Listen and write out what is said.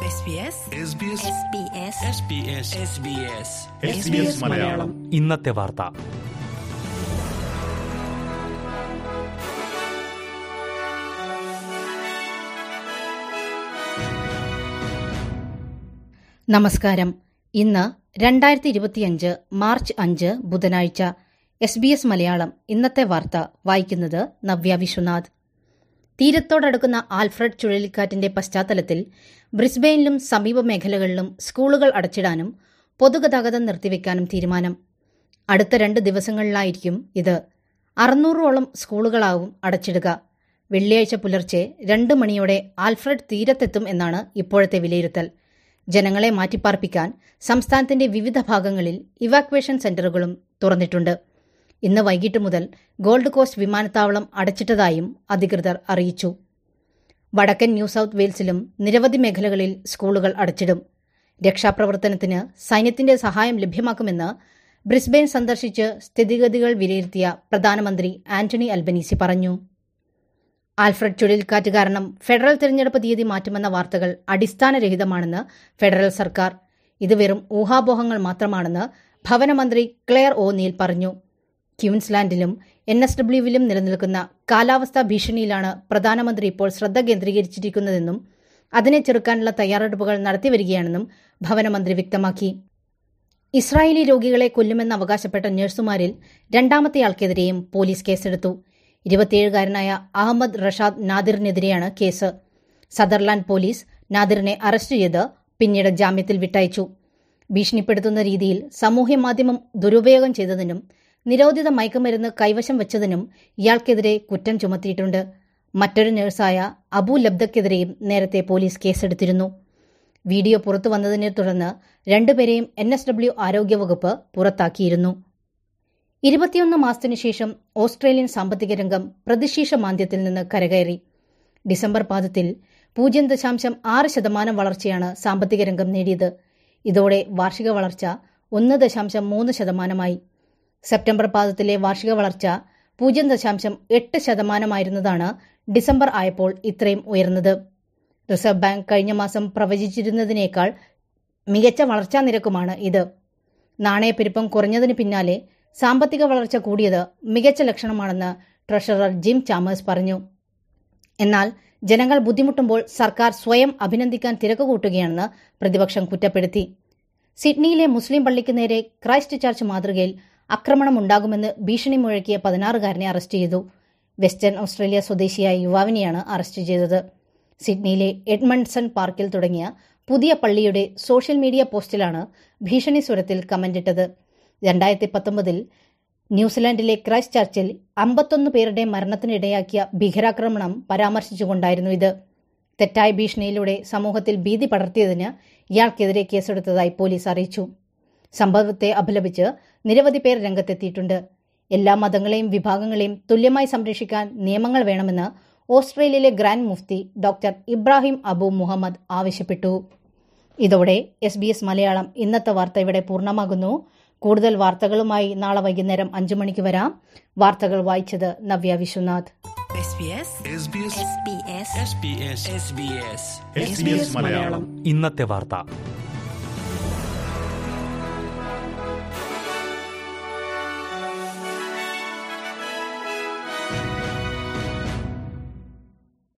SBS SBS Malayalam ഇന്നത്തെ വാർത്ത നമസ്കാരം ഇന്ന് രണ്ടായിരത്തി ഇരുപത്തിയഞ്ച് മാർച്ച് അഞ്ച് ബുധനാഴ്ച എസ് ബി എസ് മലയാളം ഇന്നത്തെ വാർത്ത വായിക്കുന്നത് നവ്യ വിശ്വനാഥ് തീരത്തോടടുക്കുന്ന ആൽഫ്രഡ് ചുഴലിക്കാറ്റിന്റെ പശ്ചാത്തലത്തിൽ ബ്രിസ്ബെയിനിലും സമീപ മേഖലകളിലും സ്കൂളുകൾ അടച്ചിടാനും പൊതുഗതാഗതം നിർത്തിവെക്കാനും തീരുമാനം അടുത്ത രണ്ട് ദിവസങ്ങളിലായിരിക്കും ഇത് അറുന്നൂറോളം സ്കൂളുകളാവും അടച്ചിടുക വെള്ളിയാഴ്ച പുലർച്ചെ രണ്ട് മണിയോടെ ആൽഫ്രഡ് തീരത്തെത്തും എന്നാണ് ഇപ്പോഴത്തെ വിലയിരുത്തൽ ജനങ്ങളെ മാറ്റിപ്പാർപ്പിക്കാൻ സംസ്ഥാനത്തിന്റെ വിവിധ ഭാഗങ്ങളിൽ ഇവാക്വേഷൻ സെന്ററുകളും തുറന്നിട്ടുണ്ട് ഇന്ന് വൈകിട്ട് മുതൽ ഗോൾഡ് കോസ്റ്റ് വിമാനത്താവളം അടച്ചിട്ടതായും അധികൃതർ അറിയിച്ചു വടക്കൻ ന്യൂ സൌത്ത് വെയിൽസിലും നിരവധി മേഖലകളിൽ സ്കൂളുകൾ അടച്ചിടും രക്ഷാപ്രവർത്തനത്തിന് സൈന്യത്തിന്റെ സഹായം ലഭ്യമാക്കുമെന്ന് ബ്രിസ്ബെയിൻ സന്ദർശിച്ച് സ്ഥിതിഗതികൾ വിലയിരുത്തിയ പ്രധാനമന്ത്രി ആന്റണി അൽബനീസി പറഞ്ഞു ആൽഫ്രഡ് ചുഴലിക്കാറ്റ് കാരണം ഫെഡറൽ തിരഞ്ഞെടുപ്പ് തീയതി മാറ്റുമെന്ന വാർത്തകൾ അടിസ്ഥാനരഹിതമാണെന്ന് ഫെഡറൽ സർക്കാർ ഇത് വെറും ഊഹാപോഹങ്ങൾ മാത്രമാണെന്ന് ഭവനമന്ത്രി ക്ലെയർ ഒ നീൽ പറഞ്ഞു ക്യൂൻസ്ലാൻഡിലും എൻ എസ് ഡബ്ല്യുവിലും നിലനിൽക്കുന്ന കാലാവസ്ഥാ ഭീഷണിയിലാണ് പ്രധാനമന്ത്രി ഇപ്പോൾ ശ്രദ്ധ കേന്ദ്രീകരിച്ചിരിക്കുന്നതെന്നും അതിനെ ചെറുക്കാനുള്ള തയ്യാറെടുപ്പുകൾ നടത്തിവരികയാണെന്നും ഭവനമന്ത്രി വ്യക്തമാക്കി ഇസ്രായേലി രോഗികളെ കൊല്ലുമെന്ന് അവകാശപ്പെട്ട നഴ്സുമാരിൽ രണ്ടാമത്തെയാൾക്കെതിരെയും പോലീസ് കേസെടുത്തു ഇരുപത്തിയേഴുകാരനായ അഹമ്മദ് റഷാദ് നാദിറിനെതിരെയാണ് കേസ് സദർലാൻഡ് പോലീസ് നാദിറിനെ അറസ്റ്റ് ചെയ്ത് പിന്നീട് ജാമ്യത്തിൽ വിട്ടയച്ചു ഭീഷണിപ്പെടുത്തുന്ന രീതിയിൽ സാമൂഹ്യമാധ്യമം ദുരുപയോഗം ചെയ്തതിനും നിരോധിത മയക്കുമരുന്ന് കൈവശം വെച്ചതിനും ഇയാൾക്കെതിരെ കുറ്റം ചുമത്തിയിട്ടുണ്ട് മറ്റൊരു നഴ്സായ അബു ലബ്ദക്കെതിരെയും നേരത്തെ പോലീസ് കേസെടുത്തിരുന്നു വീഡിയോ പുറത്തു വന്നതിനെ തുടർന്ന് രണ്ടുപേരെയും എൻ എസ് ഡബ്ല്യു ആരോഗ്യവകുപ്പ് പുറത്താക്കിയിരുന്നു ഇരുപത്തിയൊന്ന് മാസത്തിനു ശേഷം ഓസ്ട്രേലിയൻ സാമ്പത്തിക രംഗം പ്രതിശീർഷ മാന്ദ്യത്തിൽ നിന്ന് കരകയറി ഡിസംബർ പാദത്തിൽ പൂജ്യം ദശാംശം ആറ് ശതമാനം വളർച്ചയാണ് സാമ്പത്തിക രംഗം നേടിയത് ഇതോടെ വാർഷിക വളർച്ച ഒന്ന് ദശാംശം മൂന്ന് ശതമാനമായി സെപ്റ്റംബർ പാദത്തിലെ വാർഷിക വളർച്ച പൂജ്യം ദശാംശം എട്ട് ശതമാനമായിരുന്നതാണ് ഡിസംബർ ആയപ്പോൾ ഇത്രയും ഉയർന്നത് റിസർവ് ബാങ്ക് കഴിഞ്ഞ മാസം പ്രവചിച്ചിരുന്നതിനേക്കാൾ മികച്ച വളർച്ചാ നിരക്കുമാണ് ഇത് നാണയപ്പെരുപ്പം കുറഞ്ഞതിന് പിന്നാലെ സാമ്പത്തിക വളർച്ച കൂടിയത് മികച്ച ലക്ഷണമാണെന്ന് ട്രഷറർ ജിം ചാമേഴ്സ് പറഞ്ഞു എന്നാൽ ജനങ്ങൾ ബുദ്ധിമുട്ടുമ്പോൾ സർക്കാർ സ്വയം അഭിനന്ദിക്കാൻ തിരക്ക് കൂട്ടുകയാണെന്ന് പ്രതിപക്ഷം കുറ്റപ്പെടുത്തി സിഡ്നിയിലെ മുസ്ലിം പള്ളിക്ക് നേരെ ക്രൈസ്റ്റ് ചർച്ച് മാതൃകയിൽ ആക്രമണമുണ്ടാകുമെന്ന് ഭീഷണി മുഴക്കിയ പതിനാറുകാരനെ അറസ്റ്റ് ചെയ്തു വെസ്റ്റേൺ ഓസ്ട്രേലിയ സ്വദേശിയായ യുവാവിനെയാണ് അറസ്റ്റ് ചെയ്തത് സിഡ്നിയിലെ എഡ്മണ്ട്സൺ പാർക്കിൽ തുടങ്ങിയ പുതിയ പള്ളിയുടെ സോഷ്യൽ മീഡിയ പോസ്റ്റിലാണ് ഭീഷണി സ്വരത്തിൽ കമന്റിട്ടത് രണ്ടായിരത്തി പത്തൊമ്പതിൽ ന്യൂസിലാൻഡിലെ ക്രൈസ്റ്റ് ചർച്ചിൽ അമ്പത്തൊന്ന് പേരുടെ മരണത്തിനിടയാക്കിയ ഭീകരാക്രമണം പരാമർശിച്ചുകൊണ്ടായിരുന്നു ഇത് തെറ്റായ ഭീഷണിയിലൂടെ സമൂഹത്തിൽ ഭീതി പടർത്തിയതിന് ഇയാൾക്കെതിരെ കേസെടുത്തതായി പോലീസ് അറിയിച്ചു സംഭവത്തെ അപലപിച്ച് നിരവധി പേർ രംഗത്തെത്തിയിട്ടുണ്ട് എല്ലാ മതങ്ങളെയും വിഭാഗങ്ങളെയും തുല്യമായി സംരക്ഷിക്കാൻ നിയമങ്ങൾ വേണമെന്ന് ഓസ്ട്രേലിയയിലെ Grand Mufti doctor Ibrahim Abu Mohammed ആവശ്യപ്പെട്ടു ഇതോടെ എസ് ബി എസ് മലയാളം ഇന്നത്തെ വാർത്ത ഇവിടെ പൂർണ്ണമാകുന്നു കൂടുതൽ വാർത്തകളുമായി നാളെ വൈകുന്നേരം അഞ്ചു മണിക്ക് വരാം വാർത്തകൾ വായിച്ചത് നവ്യ വിശ്വനാഥ് SBS SBS മലയാളം ഇന്നത്തെ വാർത്ത